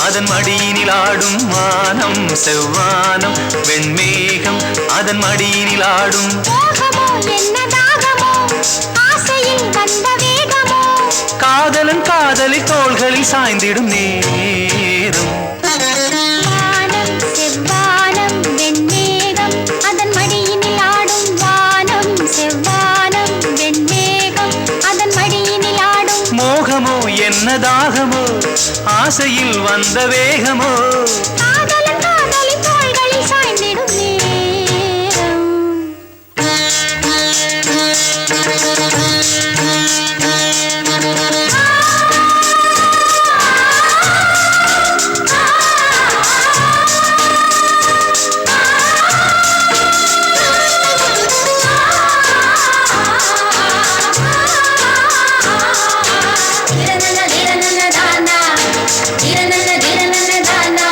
அதன் மடியினில் ஆடும் வானம் செவ்வானம் வெண்மேகம் அதன் மடியினில் ஆடும் மோகமோ என்ன தாகமோ ஆசையில் வந்த வேகமோ காதலன் காதலி தோள்களில் சாய்ந்திடும் நேரம் வானம் செவ்வானம் வெண்மேகம் அதன் மடியினில் ஆடும் வானம் செவ்வானம் வெண்மேகம் அதன் மடியினில் ஆடும் மோகமோ என்ன தாகமோ ஆசையில் வந்த வேகமோ காதலன் காதலி தோள்களில் சாய்ந்திடும் நேரம் திரனன திரனன தானா திரனன திரனன தானா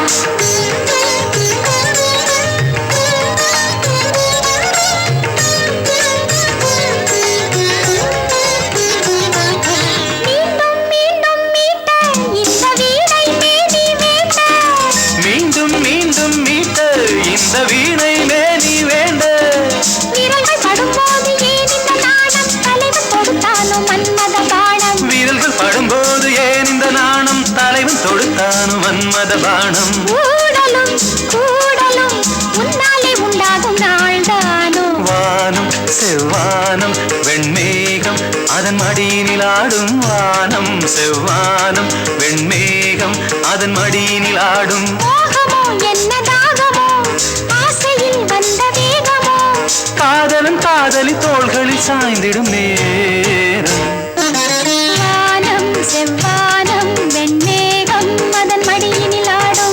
மீண்டும் மீண்டும் மீட்ட இந்த வீணை மேனி வேண்ட மீண்டும் மீண்டும் மீட்ட இந்த வீணை மேனி வேண்ட விரல்கள் படும்போது ஏன் இந்த நாணம் தலைவன் கொடுத்தாலும் மன்மத பாடம் வீரல்கள் படும்போது ஏன் இந்த நாணம் தலைவன் தொடுத்தானு மன்மத பானம் கூடலும் கூடலும் உன்னாலே உண்டாகும் நாள்தானோ வானம் செவ்வானம் வெண்மேகம் அதன் மடியினில் ஆடும் வானம் செவ்வானம் வெண்மேகம் அதன் மடியினில் ஆடும் மோகமோ என்ன தாகமோ ஆசையில் வந்த வேகமோ காதலன் காதலி தோள்களில் சாய்ந்திடும் நேரம் வானம் செவ்வானம் வெண்மேகம் அதன் மடியினில் ஆடும்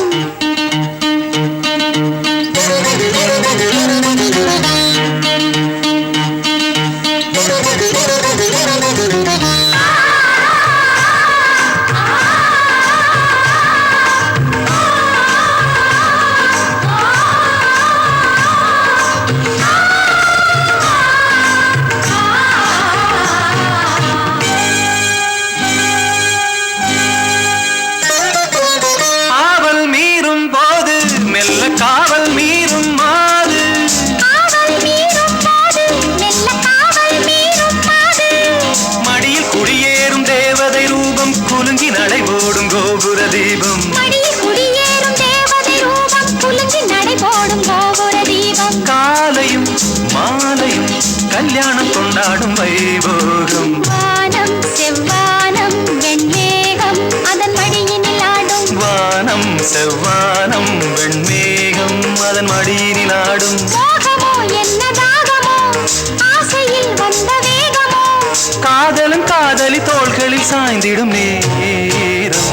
ஆவல் மீறும் போது மெல்ல காவல் மீறும் மாது காவல் மீறும் போது மெல்ல காவல் மீறும் மாது மடியில் குடியேறும் தேவதை ரூபம் குலுங்கி நடைபோடும் கோபுர தீபம் மடியில் குடியேறும் தேவதை ரூபம் குலுங்கி நடைபோடும் கோபுர தீபம் காலையும் மாலையும் கல்யாணம் கொண்டாடும் வைபோகம் வானம் செவ்வானம் வெண்மேகம் அதன் மடியினில் ஆடும் வானம் செவ்வானம் வெண்மேகம் அதன் மடியினில் ஆடும் மோகமோ என்ன தாகமோ ஆசையில் வந்த வேகமோ காதலன் காதலி தோள்களில் சாய்ந்திடும் நேரம்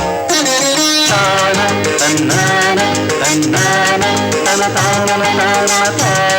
தான தன்னான தன்னான தன தான தான